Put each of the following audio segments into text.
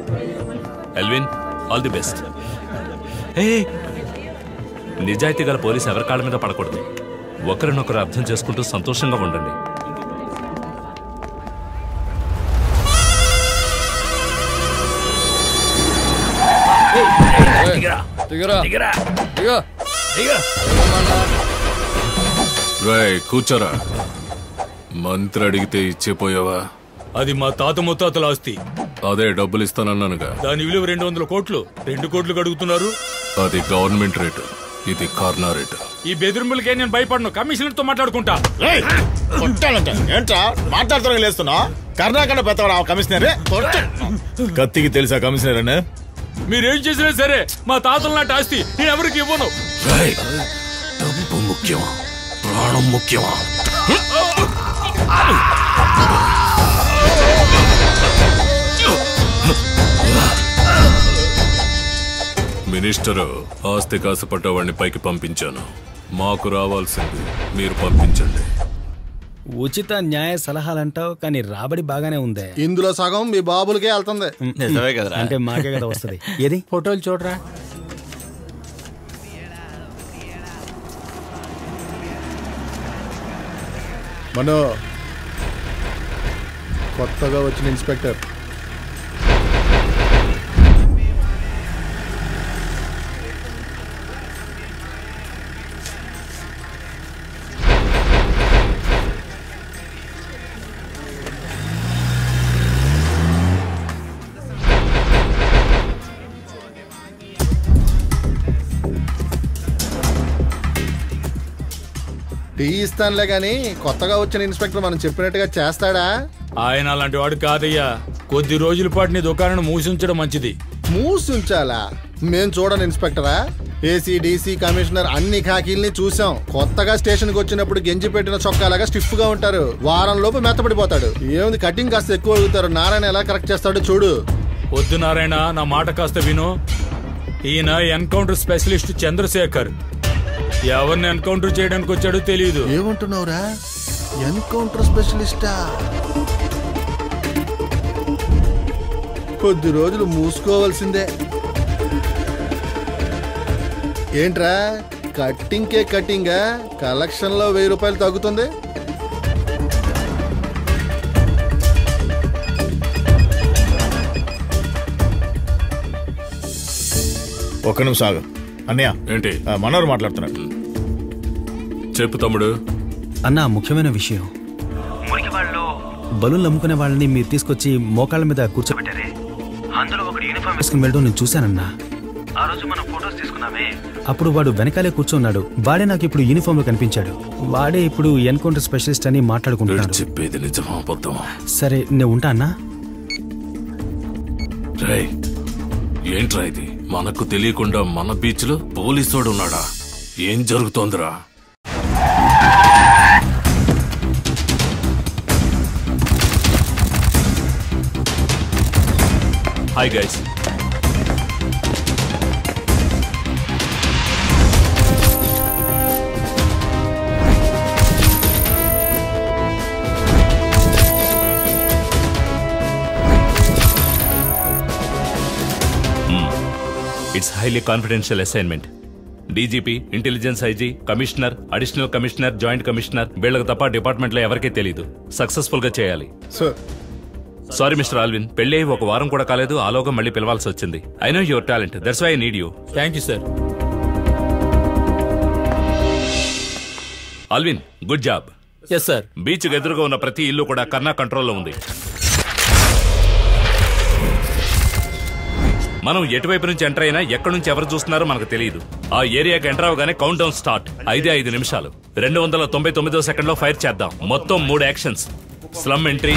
ఎల్విన్ all the best ఏ నిజాయితీ గల పోలీస్ ఎవరి కాళ్ళ మీద పడకూడదు ఒకరినొకరు అర్థం చేసుకుంటూ సంతోషంగా ఉండండి దిగరా దిగరా దిగరా దిగో దిగరా రాయ్ కూర్చోరా మంత్రి అడిగితే ఇచ్చేపోయావా అది మా తాత ముత్తాతల ఆస్తి అదే డబ్బులు ఇస్తానన్నానుగా దాని విలువ రెండు వందల కోట్లు రెండు కోట్లు అడుగుతున్నారు అది గవర్నమెంట్ రేటు ఇది కార్నా రేటు ఈ బెదిరింపులకే నేను భయపడను కమిషనర్ తో మాట్లాడుకుంటా కొట్టాలంటే ఏంట్రా మాట్లాడుతున్నా లేస్తున్నా కర్ణాకర పెద్దవాడు ఆ కమిషనర్ కత్తికి తెలుసా కమిషనర్ అని మీరేం చేసినా సరే మా తాతల నాటి ఆస్తి నేను ఎవరికి ఇవ్వను రాయ్ డబ్బు ముఖ్యమా ప్రాణం ముఖ్యమా మినిస్టరు ఆస్తి కాసపడ్డవాడిని పైకి పంపించాను మాకు రావాల్సింది మీరు పంపించండి ఉచిత న్యాయ సలహాలంటావు కానీ రాబడి బాగానే ఉందే ఇందులో సగం మీ బాబులకే వెళ్తుంది నిజమే కదరా అంటే మాకే కదా వస్తది ఏది ఫోటోలు చూడరా మనో కొత్తగా వచ్చిన ఇన్స్పెక్టర్ టీ ఇస్తానులే గాని కొత్తగా వచ్చిన ఇన్స్పెక్టర్ మనం చెప్పినట్టుగా చేస్తాడా ఆయన అలాంటి వాడు కాదయ్యా కొద్ది రోజుల పాటు నీ దుకాణాన్ని మూసించడం మంచిది మూసి ఉంచాలా మేం చూడను ఇన్స్పెక్టరా ఏసీ డీసీ కమిషనర్ అన్ని ఖాకీల్ని చూసాం కొత్తగా స్టేషన్ కి వచ్చినప్పుడు గెంజి పెట్టిన చొక్కాలాగా స్టిఫ్ గా ఉంటారు వారం లోపు మెత్తపడిపోతాడు ఏముంది కటింగ్ కాస్త ఎక్కువ అడుగుతారు నారాయణ ఎలా కరెక్ట్ చేస్తాడో చూడు వద్దు నారాయణ నా మాట కాస్త విను ఈయన ఎన్కౌంటర్ స్పెషలిస్ట్ చంద్రశేఖర్ ఎవరిని ఎన్కౌంటర్ చేయడానికి వచ్చాడో తెలియదు ఏమంటున్నావురా ఎన్కౌంటర్ స్పెషలిస్టా కొద్ది రోజులు మూసుకోవాల్సిందే ఏంట్రా కట్టింగ్కే కట్టింగా కలెక్షన్ లో వెయ్యి రూపాయలు తగ్గుతుంది ఒక్క నిమిషం ఆగు అన్నయ్య ఏంటి ఆ, మనోరు మాట్లాడుతున్నారు చెప్పు తమ్ముడు అన్న ముఖ్యమైన విషయం బలూన్లు అమ్ముకునే వాళ్ళని మీరు తీసుకొచ్చి మోకాళ్ళ మీద కూర్చోబెట్టారే అందులో ఒకటి యూనిఫామ్ వేసుకుని వెళ్ళడం నేను చూశానన్నా ఆ రోజు మనం ఫోటోస్ తీసుకున్నామే అప్పుడు వాడు వెనకాలే కూర్చున్నాడు వాడే నాకు ఇప్పుడు యూనిఫామ్ లో కనిపించాడు వాడే ఇప్పుడు ఎన్కౌంటర్ స్పెషలిస్ట్ అని వీడు మాట్లాడుకుంటున్నాడు చెప్పేది నిజమా అబద్ధమా సరే నేను ఉంటా అన్నా రేయ్ ఏంట్రా ఇది మనకు తెలియకుండా మన బీచ్ లో పోలీసోడు ఉన్నాడా ఏం జరుగుతోందిరా hi guys it's highly confidential assignment DGP intelligence IG commissioner additional commissioner joint commissioner వీళ్ళకి తప్ప డిపార్ట్మెంట్లో ఎవరికీ తెలియదు సక్సెస్ఫుల్ గా చేయాలి సార్ సారీ మిస్టర్ ఆల్విన్ పెళ్ళి అయి ఒక వారం కూడా కాలేదు ఆలోగా మళ్ళీ పిలవాల్సి వచ్చింది I know your talent that's why need you thank you sir Alvin good job yes sir beach ఎదురుగా ఉన్న ప్రతి ఇల్లు కూడా కర్ణా కంట్రోల్లో ఉంది మనం ఎటువైపు నుంచి ఎంటర్ అయినా ఎక్కడి నుంచి ఎవరు చూస్తున్నారో మనకు తెలియదు ఆ ఏరియాకి ఎంటర్ అవగానే కౌంట్ డౌన్ స్టార్ట్ ఐదే ఐదు నిమిషాలు రెండు వందల తొంభై తొమ్మిదో సెకండ్ లో ఫైర్ చేద్దాం మొత్తం మూడు యాక్షన్స్ స్లమ్ ఎంట్రీ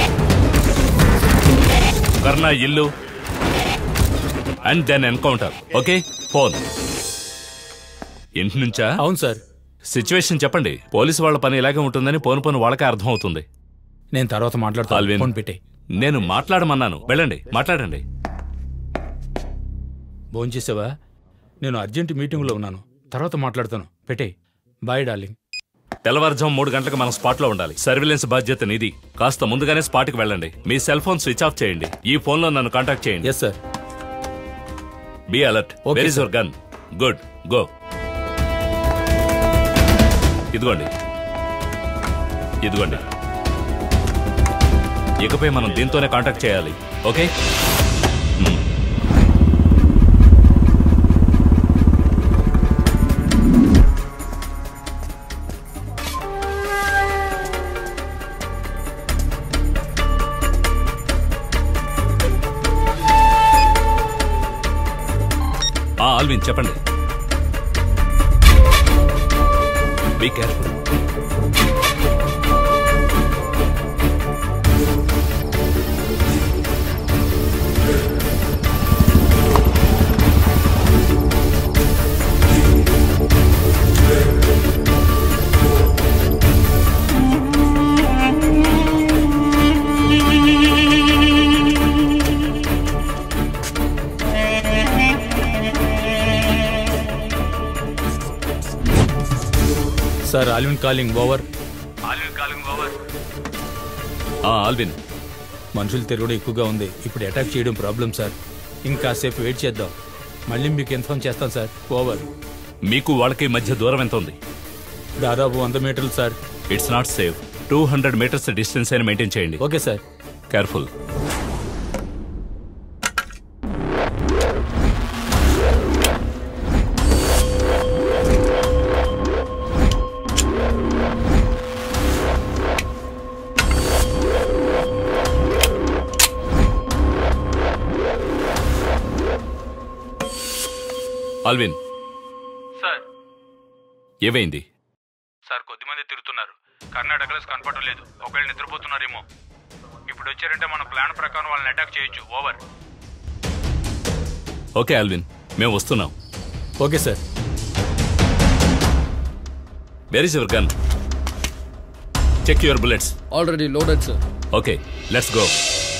కర్ణా ఇల్లు and then encounter okay phone ఇంటి నుంచా అవును సార్ సిచ్యువేషన్ చెప్పండి పోలీసు వాళ్ళ పని ఇలాగే ఉంటుందని పోను పోను వాళ్ళకే అర్థం అవుతుంది నేను తర్వాత మాట్లాడతాను ఆల్విన్. ఫోన్ పెట్టే నేను మాట్లాడమన్నాను వెళ్ళండి మాట్లాడండి భోంచేసావా నేను అర్జెంట్ మీటింగ్లో ఉన్నాను తర్వాత మాట్లాడతాను పెట్టే బాయ్ డార్లింగ్ తెల్లవారుజాము మూడు గంటలకు మనం స్పాట్ లో ఉండాలి సర్వేలెన్స్ బాధ్యత నీది కాస్త ముందుగానే స్పాట్ కి వెళ్ళండి మీ సెల్ ఫోన్ స్విచ్ ఆఫ్ చేయండి ఈ ఫోన్ లో నన్ను కాంటాక్ట్ చేయండి yes sir be alert Okay, where is sir. Your gun good go ఇదిగోండి ఇదిగోండి ఇకపై మనం దీంతోనే కాంటాక్ట్ చేయాలి ఓకే మ్మ్. ఆ, ఆల్విన్ చెప్పండి be careful sir Alvin calling over ఆ, ఆల్విన్ మనుషులు తిరగడం ఎక్కువగా ఉంది ఇప్పుడు అటాక్ చేయడం ప్రాబ్లం సార్ ఇంకాసేపు వెయిట్ చేద్దాం మళ్ళీ మీకు ఇన్ఫార్మ్ చేస్తాను సార్ ఓవర్ మీకు వాళ్ళకి మధ్య దూరం ఎంత ఉంది దాదాపు వంద మీటర్లు sir it's not safe two hundred metres distance అయినా మెయింటైన్ చేయండి okay sir careful Alvin sir ఏమైంది సార్ కొద్దిమంది తిరుగుతున్నారు కర్ణాటకలో కనపడటం లేదు ఒకవేళ నిద్రపోతున్నారేమో ఇప్పుడు వచ్చారంటే మన ప్లాన్ ప్రకారం వాళ్ళని అటాక్ చేయొచ్చు ఓవర్ ఓకే ఆల్విన్ మేము వస్తున్నాం okay sir where is your gun check your bullets already loaded sir okay let's go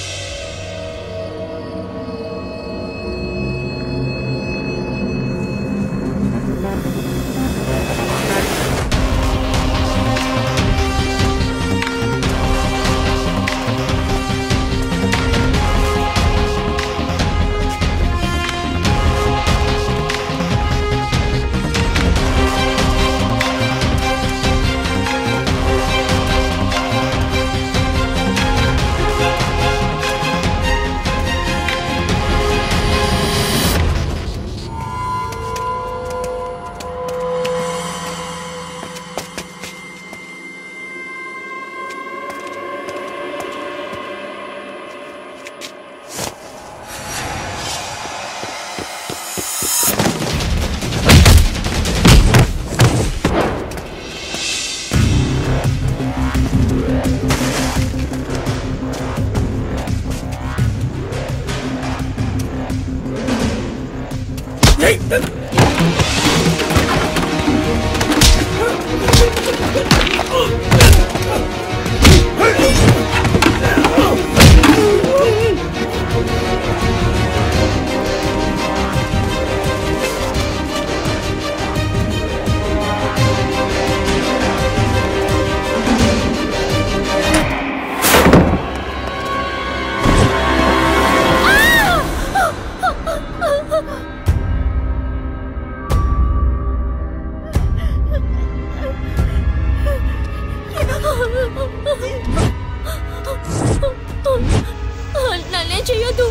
నన్నే చెయ్యొద్దు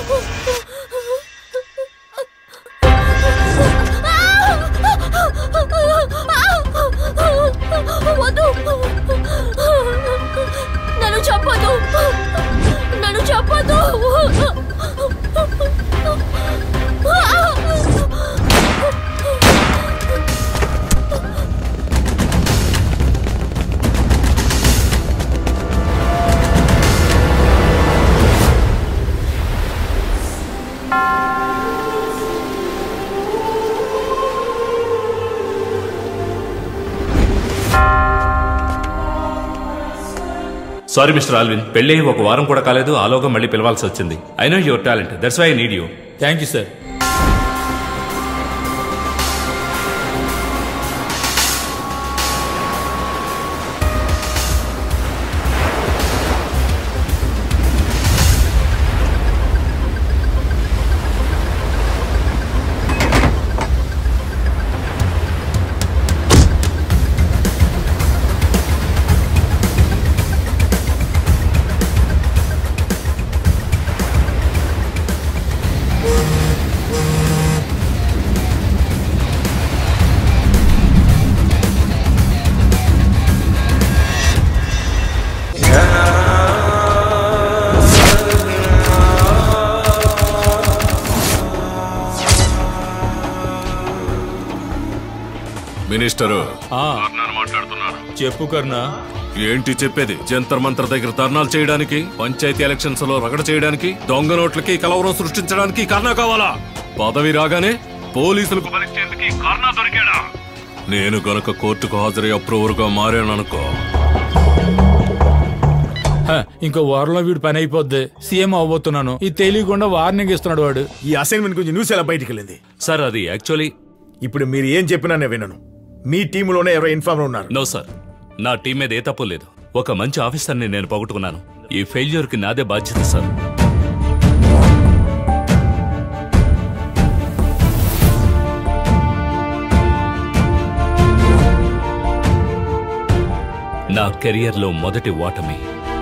వద్దు నన్ను చెప్పదు నన్ను చెప్పదు సారీ మిస్టర్ ఆల్విన్ పెళ్లి అయ్యి ఒక వారం కూడా కాలేదు ఆలోగా మళ్ళీ పిలవాల్సి వచ్చింది I know your talent that's why need you thank you sir minister ఆ, మాట్లాడుతున్నాను చెప్పు కర్ణా ఏంటి చెప్పేది జంతర్ మంత్ర దగ్గర ధర్నాలు చేయడానికి పంచాయతీ ఎలక్షన్స్ లో రగడ చేయడానికి దొంగ నోట్లకి కలవరం సృష్టించడానికి కారణం కావాలా పదవి రాగానే పోలీసులకు బలిచ్చేందుకు ఈ కారణం దొరికాడా నేను గనక కోర్టుకు హాజరై అప్రూవర్ గా మారాననుకో హ, ఇంకో వారంలో వీడు పని అయిపోద్ది సీఎం అవ్వబోతున్నాను ఇది తెలియకుండా వార్నింగ్ ఇస్తున్నాడు వాడు ఈ అసైన్మెంట్ గురించి న్యూస్ ఎలా బయటికి వెళ్ళింది సార్ అది యాక్చువల్లీ ఇప్పుడు మీరు ఏం చెప్పినా నేను వినను మీ టీంలోనే ఎవరో ఇన్ఫార్మర్ ఉన్నారు నో సార్ నా టీం మీద ఏ తప్పు లేదు ఒక మంచి ఆఫీసర్ని నేను పోగొట్టుకున్నాను ఈ ఫెయిల్యూర్ కి నాదే బాధ్యత సార్ నా కెరియర్లో మొదటి ఓటమి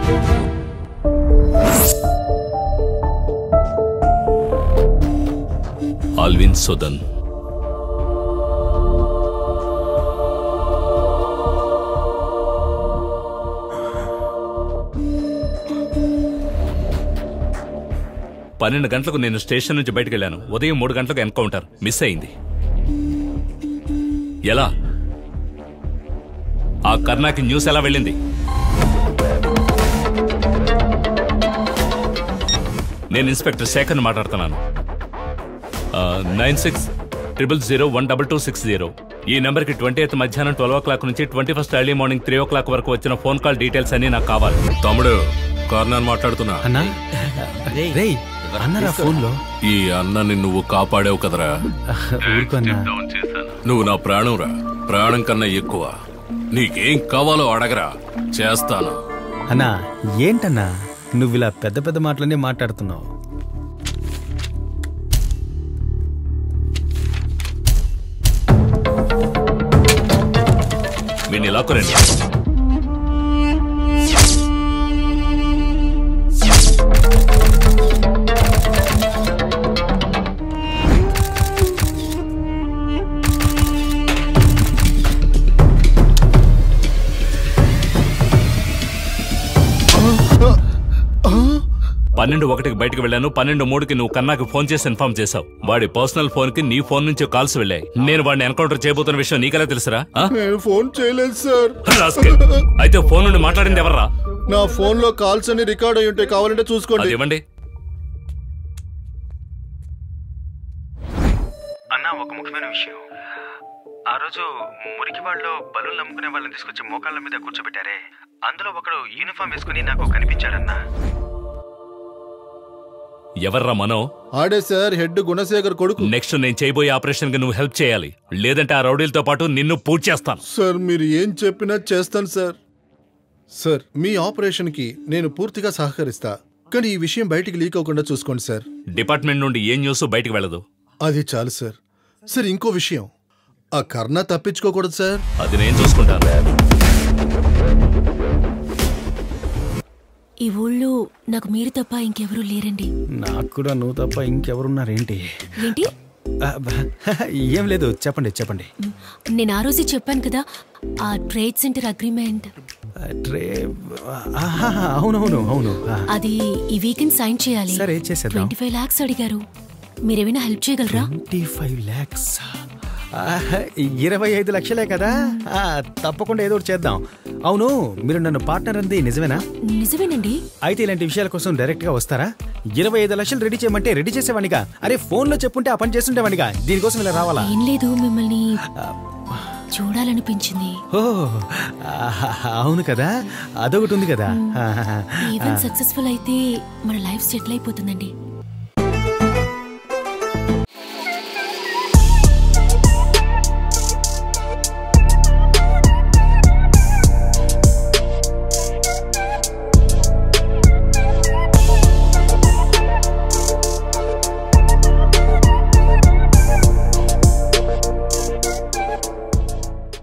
ఆల్విన్ సుదన్ పన్నెండు గంటలకు నేను స్టేషన్ నుంచి బయటకు వెళ్ళాను ఉదయం మూడు గంటలకు ఎన్కౌంటర్ మిస్ అయింది ఎలా ఆ కర్ణాకి న్యూస్ ఎలా వెళ్ళింది నేను ఇన్స్పెక్టర్ శేఖర్ మాట్లాడుతున్నాను nine six triple zero one double two six zero ఈ నెంబర్కి ట్వంటీ ఎయిత్ మధ్యాహ్నం ట్వెల్వ్ ఓ క్లాక్ నుంచి twenty first early morning three o'clock వరకు వచ్చిన ఫోన్ కాల్ డీటెయిల్స్ అన్ని నాకు కావాలి తమ్ముడు కార్నర్ మాట్లాడుతున్నా అన్నా రేయ్ అన్నరా ఫోన్లో ఈ అన్నని నువ్వు కాపాడావు కదరా ఊరుకో అన్నా నువ్వు నా ప్రాణంరా ప్రాణం కన్నా ఎక్కువ నీకేం కావాలో అడగరా చేస్తాను అన్నా ఏంటన్నా నువ్వు ఇలా పెద్ద పెద్ద మాటలనే మాట్లాడుతున్నావు వీడిని లాక్కురండి పన్నెండు ఒకటికి బయటకు వెళ్ళాను పన్నెండు మూడుకి నువ్వు కన్నాకి ఫోన్ చేసి ఇన్ఫార్మ్ చేశావు వాడి పర్సనల్ ఫోన్ కి నీ ఫోన్ నుంచి కాల్స్ వెళ్ళాయి నేను వాడిని ఎన్కౌంటర్ చేయబోతున్న విషయం నీకెలా తెలుసురా ఆ? నేను ఫోన్ చేయలేదు సార్ రాస్కెల్. అయితే ఫోన్ నుండి మాట్లాడింది ఎవర్రా నా ఫోన్ లో కాల్స్ అన్ని రికార్డ్ అయి ఉంటాయి కావాలంటే చూసుకోండి అది ఇవ్వండి అన్న ఒక ముఖ్యమైన విషయం ఆ రోజు మురికి వాళ్ళు బలూన్ నమ్ముకునే వాళ్ళని తీసుకొచ్చి మోకాళ్ళ మీద కూర్చోబెట్టారే అందులో ఒకడు యూనిఫామ్ వేసుకుని నాకు కనిపించాడన్నా ఎవర్రా మనో ఆడే సార్ హెడ్ గుణశేఖర్ కొడుకు నెక్స్ట్ నేను చేయబోయే ఆపరేషన్ కి నువ్వు హెల్ప్ చేయాలి లేదంటే ఆ రౌడీలతో పాటు నిన్ను పూర్తి చేస్తాను సార్ మీరు ఏం చెప్పినా చేస్తాను సార్ సార్ మీ ఆపరేషన్ కి నేను పూర్తిగా సహకరిస్తా కానీ ఈ విషయం బయటికి లీక్ అవ్వకుండా చూసుకోండి సార్ డిపార్ట్మెంట్ నుండి ఏ న్యూస్ బయటికి వెళ్ళదు అది చాలు సార్ సార్ ఇంకో విషయం ఆ కర్ణ తప్పించుకోకూడదు సార్ అది నేను చూసుకుంటాను ఈ ఊళ్ళో నాకు మీరు తప్ప ఇంకెవరూ లేరండి నాకు కూడా నువ్వు తప్ప ఇంకెవరున్నారేంటి ఏంటి ఆ, ఏం లేదు చెప్పండి చెప్పండి నేను ఆ రోజే చెప్పాను కదా ఆ ట్రేడ్ సెంటర్ అగ్రిమెంట్ ఆ, ట్రే ఆహా, అవునవును అవును ఆ, అది ఈ వీకెండ్ సైన్ చేయాలి సరే, చేసేద్దాం. ట్వంటీ ఫైవ్ లాక్స్ అడిగారు మీరేమైనా హెల్ప్ చేయగలరా ట్వంటీ ఫైవ్ ల్యాక్స్ ఇరవై ఐదు లక్షలే కదా ఆ, తప్పకుండా ఏదో ఒకటి చేద్దాం అవును మీరు నన్ను పార్ట్నర్ అంది నిజమేనా నిజమేనండి అయితే ఇలాంటి విషయాల కోసం డైరెక్ట్ గా వస్తారా ఇరవై ఐదు లక్షలు రెడీ చేయమంటే రెడీ చేసేవాడిగా అరే ఫోన్ లో చెప్పుంటే ఆ పని చేస్తుండేవాడిగా దీనికోసం ఇలా రావాలా ఏం లేదు మిమ్మల్ని చూడాలనిపించింది ఓ ఆహా, అవును కదా అదొకటి ఉంది కదా ఈవెంట్ సక్సెస్ఫుల్ అయితే మన లైఫ్ సెటిల్ అయిపోతుందండి